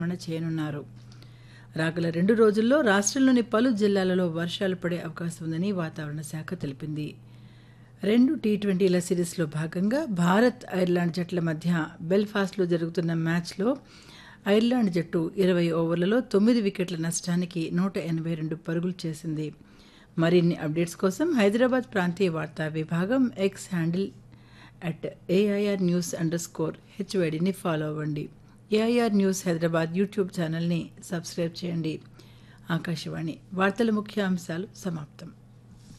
నిర్వహణ చేయనున్నారు రాగల రెండు రోజుల్లో రాష్ట్రంలోని పలు జిల్లాలలో వర్షాలు పడే అవకాశం ఉందని వాతావరణ శాఖ తెలిపింది రెండు టీ ట్వంటీల సిరీస్లో భాగంగా భారత్ ఐర్లాండ్ జట్ల మధ్య బెల్ఫాస్ట్లో జరుగుతున్న మ్యాచ్లో ఐర్లాండ్ జట్టు ఇరవై ఓవర్లలో తొమ్మిది వికెట్ల నష్టానికి నూట ఎనభై రెండు పరుగులు చేసింది మరిన్ని అప్డేట్స్ కోసం హైదరాబాద్ ప్రాంతీయ వార్తా విభాగం X handle at AIR news underscore హెచ్వైడిని ఫాలో అవ్వండి ఏఐఆర్ న్యూస్ హైదరాబాద్ యూట్యూబ్ ఛానల్ని సబ్స్క్రైబ్ చేయండి ఆకాశవాణి వార్తల ముఖ్యాంశాలు సమాప్తం